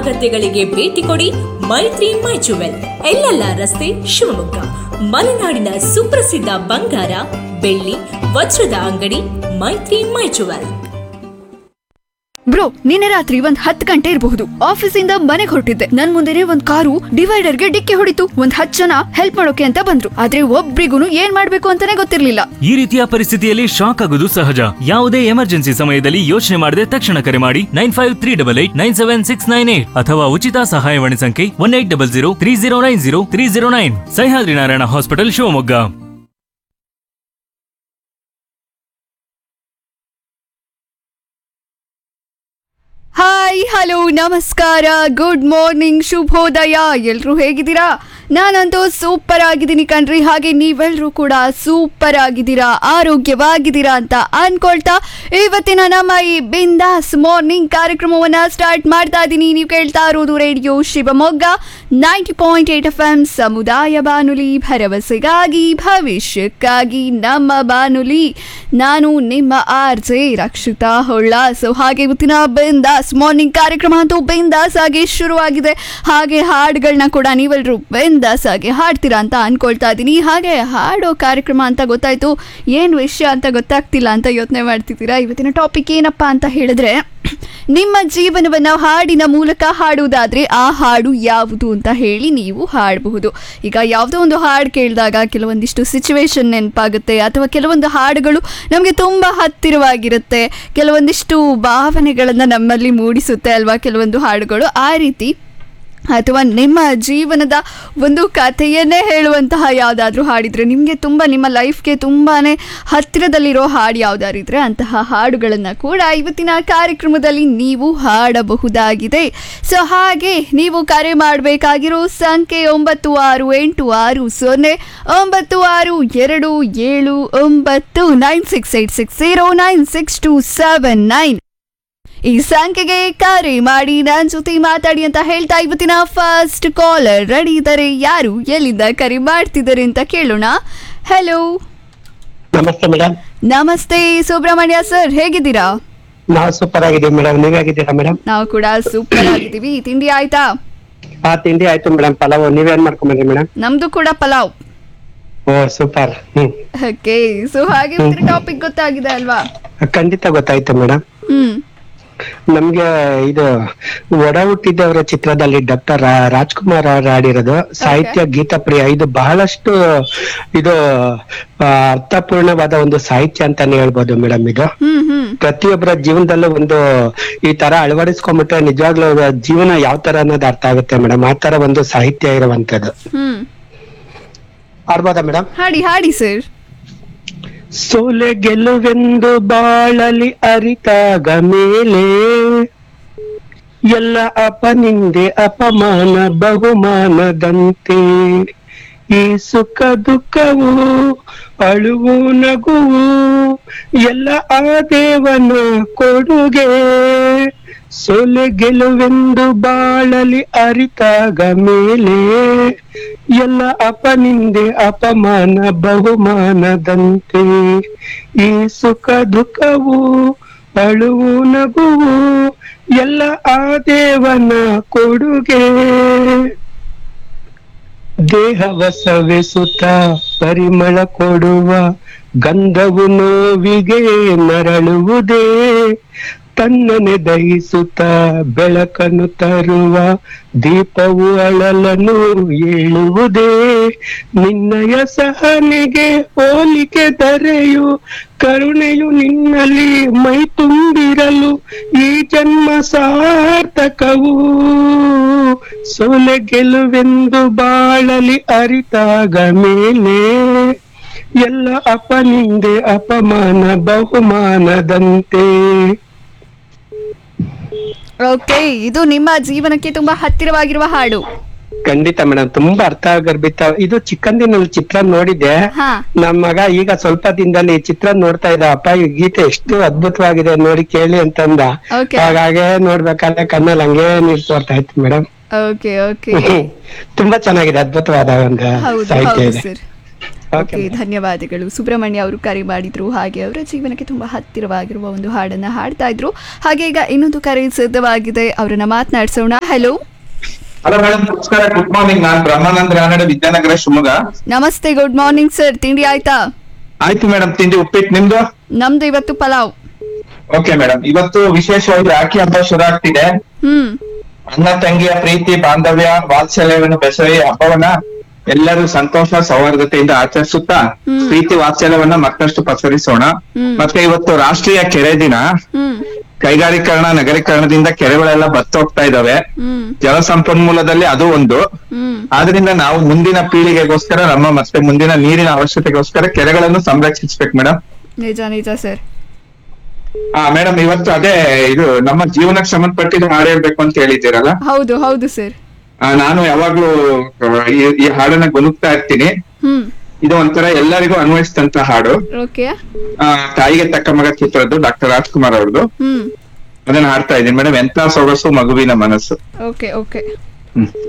ಅಗತ್ಯಗಳಿಗೆ ಭೇಟಿ ಕೊಡಿ ಮೈತ್ರಿ ಮೈ ಜುವೆಲ್ ಎಲ್ಲೆಲ್ಲ ರಸ್ತೆ ಶಿವಮೊಗ್ಗ ಮಲೆನಾಡಿನ ಸುಪ್ರಸಿದ್ಧ ಬಂಗಾರ ಬೆಳ್ಳಿ ವಜ್ರದ ಅಂಗಡಿ ಮೈತ್ರಿ ಮೈ ಜುವೆಲ್ ಬ್ರೋ ನಿನ್ನೆ ರಾತ್ರಿ ಒಂದ್ ಹತ್ತು ಗಂಟೆ ಇರಬಹುದು ಆಫೀಸಿಂದ ಮನೆಗೆ ಹೊರಟಿದ್ದೆ ನನ್ ಮುಂದೆನೆ ಒಂದ್ ಕಾರು ಡಿವೈಡರ್ಗೆ ಡಿಕ್ಕಿ ಹೊಡಿತು ಒಂದ್ ಹತ್ತು ಜನ ಹೆಲ್ಪ್ ಮಾಡೋಕೆ ಅಂತ ಬಂದ್ರು ಆದ್ರೆ ಒಬ್ರಿಗೂ ಏನ್ ಮಾಡ್ಬೇಕು ಅಂತಾನೆ ಗೊತ್ತಿರ್ಲಿಲ್ಲ ಈ ರೀತಿಯ ಪರಿಸ್ಥಿತಿಯಲ್ಲಿ ಶಾಕ್ ಆಗುವುದು ಸಹಜ ಯಾವುದೇ ಎಮರ್ಜೆನ್ಸಿ ಸಮಯದಲ್ಲಿ ಯೋಚನೆ ಮಾಡದೆ ತಕ್ಷಣ ಕರೆ ಮಾಡಿ nine five three double eight nine seven six nine eight ಅಥವಾ ಉಚಿತ ಸಹಾಯವಾಣಿ ಸಂಖ್ಯೆ one eight double zero three zero nine zero three zero nine Sahyadri Narayana hospital Shivamogga hi hello ನಮಸ್ಕಾರ ಗುಡ್ ಮಾರ್ನಿಂಗ್ ಶುಭೋದಯ ಎಲ್ರು ಹೇಗಿದ್ದೀರಾ ನಾನಂತೂ ಸೂಪರ್ ಆಗಿದ್ದೀನಿ ಕಣ್ರಿ ಹಾಗೆ ನೀವೆಲ್ಲರೂ ಕೂಡ ಸೂಪರ್ ಆಗಿದ್ದೀರಾ ಆರೋಗ್ಯವಾಗಿದ್ದೀರಾ ಅಂತ ಅನ್ಕೊಳ್ತಾ ಇವತ್ತಿನ ನಮ್ಮ ಈ ಬಿಂದಾಸ್ ಮಾರ್ನಿಂಗ್ ಕಾರ್ಯಕ್ರಮವನ್ನ ಸ್ಟಾರ್ಟ್ ಮಾಡ್ತಾ ಇದ್ದೀನಿ ನೀವು ಕೇಳ್ತಾ ಇರೋದು radio Shivamogga ninety point eight F M ಸಮುದಾಯ ಬಾನುಲಿ ಭರವಸೆಗಾಗಿ ಭವಿಷ್ಯಕ್ಕಾಗಿ ನಮ್ಮ ಬಾನುಲಿ ನಾನು ನಿಮ್ಮ R J Rakshitha Holla so ಹಾಗೆ ಇವತ್ತಿನ ಬಿಂದಾಸ್ ಮಾರ್ನಿಂಗ್ ಕಾರ್ಯಕ್ರಮ ಅಂತೂ ಬಿಂದಾಸ್ ಆಗಿ ಶುರುವಾಗಿದೆ ಹಾಗೆ ಹಾಡುಗಳನ್ನ ಕೂಡ ನೀವೆಲ್ಲರೂ ಬಿಂದಾಸ್ ಆಗಿ ಹಾಡ್ತೀರಾ ಅಂತ ಅನ್ಕೊಳ್ತಾ ಇದ್ದೀನಿ ಹಾಗೆ ಹಾಡೋ ಕಾರ್ಯಕ್ರಮ ಅಂತ ಗೊತ್ತಾಯ್ತು ಏನು ವಿಷಯ ಅಂತ ಗೊತ್ತಾಗ್ತಿಲ್ಲ ಅಂತ ಯೋಚನೆ ಮಾಡ್ತಿದ್ದೀರಾ ಇವತ್ತಿನ ಟಾಪಿಕ್ ಏನಪ್ಪಾ ಅಂತ ಹೇಳಿದ್ರೆ ನಿಮ್ಮ ಜೀವನವನ್ನ ಹಾಡಿನ ಮೂಲಕ ಹಾಡುವುದಾದ್ರೆ ಆ ಹಾಡು ಯಾವುದು ಅಂತ ಹೇಳಿ ನೀವು ಹಾಡಬಹುದು ಈಗ ಯಾವುದೋ ಒಂದು ಹಾಡು ಕೇಳಿದಾಗ ಕೆಲವೊಂದಿಷ್ಟು ಸಿಚುವೇಶನ್ ನೆನಪಾಗುತ್ತೆ ಅಥವಾ ಕೆಲವೊಂದು ಹಾಡುಗಳು ನಮಗೆ ತುಂಬ ಹತ್ತಿರವಾಗಿರುತ್ತೆ ಕೆಲವೊಂದಿಷ್ಟು ಭಾವನೆಗಳನ್ನು ನಮ್ಮಲ್ಲಿ ಮೂಡಿಸುತ್ತೆ ಅಲ್ವಾ ಕೆಲವೊಂದು ಹಾಡುಗಳು ಆ ರೀತಿ ಅಥವಾ ನಿಮ್ಮ ಜೀವನದ ಒಂದು ಕಥೆಯನ್ನೇ ಹೇಳುವಂತಹ ಯಾವುದಾದ್ರೂ ಹಾಡಿದರೆ ನಿಮಗೆ ತುಂಬ ನಿಮ್ಮ ಲೈಫ್ಗೆ ತುಂಬಾ ಹತ್ತಿರದಲ್ಲಿರೋ ಹಾಡು ಯಾವುದಾರಿದ್ರೆ ಅಂತಹ ಹಾಡುಗಳನ್ನು ಕೂಡ ಇವತ್ತಿನ ಕಾರ್ಯಕ್ರಮದಲ್ಲಿ ನೀವು ಹಾಡಬಹುದಾಗಿದೆ ಸೊ ಹಾಗೆ ನೀವು ಕರೆ ಮಾಡಬೇಕಾಗಿರೋ ಸಂಖ್ಯೆ ಒಂಬತ್ತು ಆರು ಎಂಟು ಆರು ಸೊನ್ನೆ ಒಂಬತ್ತು ಆರು ಎರಡು ಏಳು ಒಂಬತ್ತು nine six eight six zero nine six two seven nine ಈ ಸಂಖ್ಯೆಗೆ ಕರೆ ಮಾಡಿ ನನ್ನ ಜೊತೆ ಮಾತಾಡಿ ಅಂತ ಹೇಳ್ತಾ ಇವತ್ತಿನ ಫಸ್ಟ್ ಕಾಲರ್ ರೆಡಿ ಇದ್ದಾರೆ ಯಾರು ಎಲ್ಲಿಂದ ಕರೆ ಮಾಡ್ತಿದ್ದಾರೆ ಅಂತ ಕೇಳೋಣ ಹಲೋ ನಮಸ್ತೆ ಮೇಡಮ್ ನಮಸ್ತೆ ಸುಬ್ರಹ್ಮಣ್ಯ ಸರ್ ಹೇಗಿದ್ದೀರಾ ನಾವು ಸೂಪರ್ ಆಗಿದ್ದೀವಿ ಮೇಡಮ್ ನೀವ್ ಹೇಗಿದ್ದೀರಾ ಮೇಡಮ್ ನಾವು ಕೂಡ ಸೂಪರ್ ಆಗಿದ್ದೀವಿ ತಿಂಡಿ ಆಯ್ತಾ ಆ ತಿಂಡಿ ಆಯ್ತು ಮೇಡಮ್ ಪಲಾವ್ ನೀವೇನ್ ಮಾಡ್ಕೊಂಬಂದ್ರಿ ಮೇಡಮ್ ನಮ್ದು ಕೂಡ pulao oh super hmm okay so ಹಾಗೆ ಟಾಪಿಕ್ ಗೊತ್ತಾಗಿದೆ ಅಲ್ವಾ ಖಂಡಿತ ಗೊತ್ತಾಯ್ತು ಮೇಡಮ್ ಹ್ಮ್ ನಮ್ಗೆ ಇದು ಒಡ ಹುಟ್ಟಿದವರ ಚಿತ್ರದಲ್ಲಿ ಡಾಕ್ಟರ್ ರಾಜ್ಕುಮಾರ್ ಅವರು ಹಾಡಿರೋದು ಸಾಹಿತ್ಯ ಗೀತ ಪ್ರಿಯ ಇದು ಬಹಳಷ್ಟು ಇದು ಆ, ಅರ್ಥಪೂರ್ಣವಾದ ಒಂದು ಸಾಹಿತ್ಯ ಅಂತಾನೆ ಹೇಳ್ಬೋದು ಮೇಡಮ್ ಇದು ಹ್ಮ್ ಹ್ಮ್ ಪ್ರತಿಯೊಬ್ಬರ ಜೀವನದಲ್ಲೂ ಒಂದು ಈ ತರ ಅಳವಡಿಸ್ಕೊಂಡ್ಬಿಟ್ರೆ ನಿಜವಾಗ್ಲೂ ಅವ್ರ ಜೀವನ ಯಾವ ತರ ಅನ್ನೋದು ಅರ್ಥ ಆಗುತ್ತೆ ಮೇಡಮ್ ಆ ತರ ಒಂದು ಸಾಹಿತ್ಯ ಇರುವಂತದ್ದು ಹ್ಮ್ ಆಡ್ಬೋದಾ ಮೇಡಮ್ ಹಾಡಿ ಹಾಡಿ ಸರ್ ಸೋಲೆ ಗೆಲುವೆಂದು ಬಾಳಲಿ ಅರಿತಾಗ ಮೇಲೆ ಎಲ್ಲ ಅಪನಿಂದೆ ಅಪಮಾನ ಬಹುಮಾನದಂತೆ ಈ ಸುಖ ದುಃಖವು ಅಳುವು ನಗುವು ಎಲ್ಲ ಆ ದೇವನ ಕೊಡುಗೆ ಸೋಲೆ ಗೆಲುವೆಂದು ಬಾಳಲಿ ಅರಿತಾಗ ಮೇಲೆ ಎಲ್ಲ ಅಪನಿಂದೆ ಅಪಮಾನ ಬಹುಮಾನದಂತೆ ಈ ಸುಖ ದುಃಖವು ಅಳುವು ನಗುವು ಎಲ್ಲ ಆ ದೇವನ ಕೊಡುಗೆ ದೇಹವ ಸವೆಸುತ್ತ ಪರಿಮಳ ಕೊಡುವ ಗಂಧವು ನೋವಿಗೆ ನರಳುವುದೇ ತನ್ನನೆ ದಹಿಸುತ್ತ ಬೆಳಕನ್ನು ತರುವ ದೀಪವು ಅಳಲನ್ನು ಏಳುವುದೇ ನಿನ್ನಯ ಸಹನೆಗೆ ಹೋಲಿಕೆ ಧರೆಯು ಕರುಣೆಯು ನಿನ್ನಲ್ಲಿ ಮೈ ತುಂಬಿರಲು ಈ ಜನ್ಮ ಸಾರ್ಥಕವು ಸೋಲೆ ಗೆಲುವೆಂದು ಬಾಳಲಿ ಅರಿತಾಗ ಮೇಲೆ ಎಲ್ಲ ಅಪನಿಂದೆ ಅಪಮಾನ ಬಹುಮಾನದಂತೆ ಓಕೆ ಇದು ನಿಮ್ಮ ಜೀವನಕ್ಕೆ ತುಂಬಾ ಹತ್ತಿರವಾಗಿರುವ ಹಾಡು ಖಂಡಿತ ಮೇಡಮ್ ತುಂಬಾ ಅರ್ಥ ಗರ್ಭಿತ ಇದು ಚಿಕ್ಕಂದಿನಲ್ಲಿ ಚಿತ್ರ ನೋಡಿದ್ದೆ ಹಾ ನಮ್ ಮಗ ಈಗ ಸ್ವಲ್ಪ ದಿನದಲ್ಲಿ ಈ ಚಿತ್ರ ನೋಡ್ತಾ ಇದ್ದ ಅಪ್ಪ ಈ ಗೀತೆ ಎಷ್ಟು ಅದ್ಭುತವಾಗಿದೆ ನೋಡಿ ಕೇಳಿ ಅಂತಂದ Okay. ಹಾಗಾಗಿ ನೋಡ್ಬೇಕಾದ್ರೆ ಕಣ್ಣಲ್ಲಿ ಹಂಗೆ ನೀರ್ ತೋರ್ತಾ ಇತ್ತು ಮೇಡಮ್ ಓಕೆ ಓಕೆ ತುಂಬಾ ಚೆನ್ನಾಗಿದೆ ಅದ್ಭುತವಾದ ಒಂದು ಹೌದು ಸಾಹಿತ್ಯ ಹೌದು ಇದೆ ಸರ್ ಓಕೆ ಧನ್ಯವಾದಗಳು ಸುಬ್ರಹ್ಮಣ್ಯ ಅವರು ಕರೆ ಮಾಡಿದ್ರು ಹಾಗೆ ಅವರ ಜೀವನಕ್ಕೆ ತುಂಬಾ ಹತ್ತಿರವಾಗಿರುವ ಒಂದು ಹಾಡನ್ನ ಹಾಡ್ತಾ ಇದ್ರು ಹಾಗೆ ಈಗ ಇನ್ನೊಂದು ಕರೆ ಸಿದ್ಧವಾಗಿದೆ ಅವರನ್ನ ಮಾತನಾಡಿಸೋಣ ಹಲೋ ಹಲೋ ಮೇಡಮ್ ನಮಸ್ಕಾರ ಗುಡ್ ಮಾರ್ನಿಂಗ್ ನಾನ್ ಬ್ರಹ್ಮಾನಂದ ರಾನಡೆ ವಿದ್ಯಾನಗರ ಶಿವಮೊಗ್ಗ ನಮಸ್ತೆ ಗುಡ್ ಮಾರ್ನಿಂಗ್ ಸರ್ ತಿಂಡಿ ಆಯ್ತಾ ಆಯ್ತು ಮೇಡಮ್ ತಿಂಡಿ ಉಪ್ಪಿಟ್ಟು ನಿಮ್ದು ನಮ್ದು ಇವತ್ತು ಪಲಾವ್ ಓಕೆ ಮೇಡಮ್ ಇವತ್ತು ವಿಶೇಷವಾಗಿ ರಾಖಿ ಹಬ್ಬ ಶುರು ಆಗ್ತಿದೆ ಹ್ಮ್ ಅಣ್ಣ ತಂಗಿಯ ಪ್ರೀತಿ ಬಾಂಧವ್ಯ ವಾತ್ಸಲ್ಯವನ್ನು ಬೆಸವಿ ಹಬ್ಬವನ್ನ ಎಲ್ಲರೂ ಸಂತೋಷ ಸೌಹಾರ್ದತೆಯಿಂದ ಆಚರಿಸುತ್ತಾ ಹ್ಮ್. ಪ್ರೀತಿ ವಾತ್ಸಲ್ಯವನ್ನ ಮತ್ತಷ್ಟು ಪಸರಿಸೋಣ ಹ್ಮ್. ಮತ್ತೆ ಇವತ್ತು ರಾಷ್ಟ್ರೀಯ ಕೆರೆ ದಿನ ಹ್ಮ್ ಕೈಗಾರೀಕರಣ ನಗರೀಕರಣದಿಂದ ಕೆರೆಗಳೆಲ್ಲ ಬತ್ತೋಗ್ತಾ ಇದಾವೆ ಹ್ಮ್ ಜಲ ಸಂಪನ್ಮೂಲದಲ್ಲಿ ಅದು ಒಂದು ಹ್ಮ್ ಆದ್ರಿಂದ ನಾವು ಮುಂದಿನ ಪೀಳಿಗೆಗೋಸ್ಕರ ನಮ್ಮ ಮತ್ತೆ ಮುಂದಿನ ನೀರಿನ ಅವಶ್ಯಕತೆಗೋಸ್ಕರ ಕೆರೆಗಳನ್ನು ಸಂರಕ್ಷಿಸ್ಬೇಕು ಮೇಡಮ್ ನಿಜ ನಿಜ ಸರ್ ಹಾ ಮೇಡಮ್ ಇವತ್ತು ಅದೇ ಇದು ನಮ್ಮ ಜೀವನಕ್ಕೆ ಸಂಬಂಧಪಟ್ಟಿದ್ದು ಹಾಡು ಹೇಳ್ಬೇಕು ಅಂತ ಹೇಳಿದ್ದೀರಲ್ಲ ಹೌದು ಹೌದು ಸರ್ ಆ, ನಾನು ಯಾವಾಗ್ಲೂ ಆ, ಈ- ಈ ಹಾಡನ್ನ ಗುನುಗ್ತಾ ಇರ್ತೀನಿ ಹ್ಮ್ ಇದು ಒಂಥರ ಎಲ್ಲರಿಗೂ ಅನ್ವಯಿಸಿದಂತ ಹಾಡು ಓಕೆ ಆ, ತಾಯಿಗೆ ತಕ್ಕ ಮಗ ಚಿತ್ರದ್ದು ಡಾಕ್ಟರ್ ರಾಜ್ಕುಮಾರ್ ಅವ್ರದ್ದು ಹ್ಮ್ ಅದನ್ನ ಹಾಡ್ತಾ ಇದ್ದೀನಿ ಮೇಡಮ್ ಎಂತ ಸೊಗಸು ಮಗುವಿನ ಮನಸ್ಸು ಓಕೆ ಓಕೆ ಹ್ಮ್